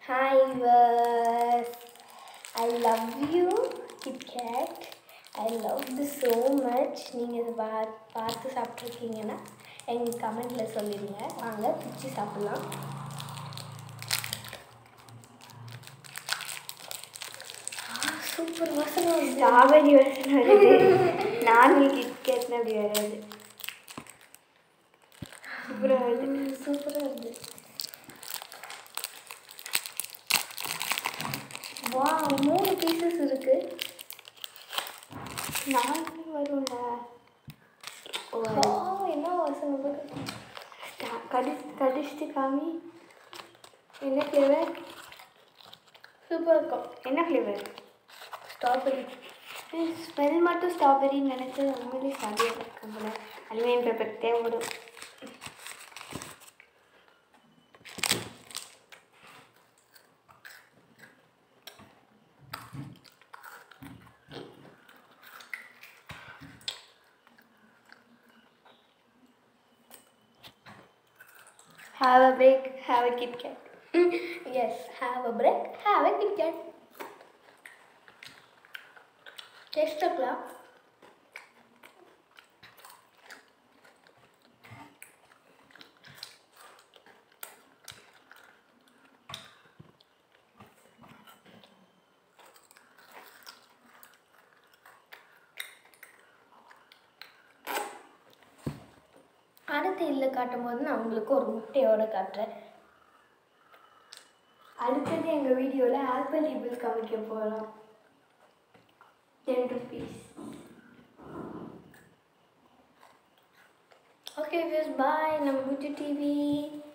Hi wars I love you KitKat I love the so much நீங்கள் இதை பா பார்த்து சாப்பிட்ருக்கீங்கன்னா எங்கள் கமெண்ட்டில் சொல்லிடுங்க வாங்க பிச்சு சாப்பிட்லாம் சூப்பர் வாசனை வருது. ஸ்ட்ராபெரி வாசனை வருது நார்மல் கிட்கேட்னு அப்படி வராது சூப்பராக வருது சூப்பராக இருக்குது வா மூணு பீசஸ் இருக்கு நார்மல் வரும்ல ஓ ஆ, என்ன வாசனை பாரு. ஸ்டா- கடி கடிச்சிட்டு காமி என்ன ஃப்ளேவர் சூப்பராக இருக்கும் என்ன ஃப்ளேவர் ஸ்ட்ராபெரி ஸ்மெல் மட்டும் ஸ்ட்ராபெரின்னு நினச்சி உண்மையிலே ஸ்ட்ராபெரி இருக்கும் போல அலுமினியம் பேப்பர் தேவைப்படும் Have a break, have a Kit Kat. Yes have a break have a KitKat taste இருக்கலாம் அடுத்த இதில் காட்டும் போது நான் உங்களுக்கு ஒரு முட்டையோட காட்டுறேன் அடுத்தது எங்கள் வீடியோவில் ஆப்பிள் ரிபிள் காமிக்க போகிறோம் ten rupees okay views bye நம்ம புஜு டிவி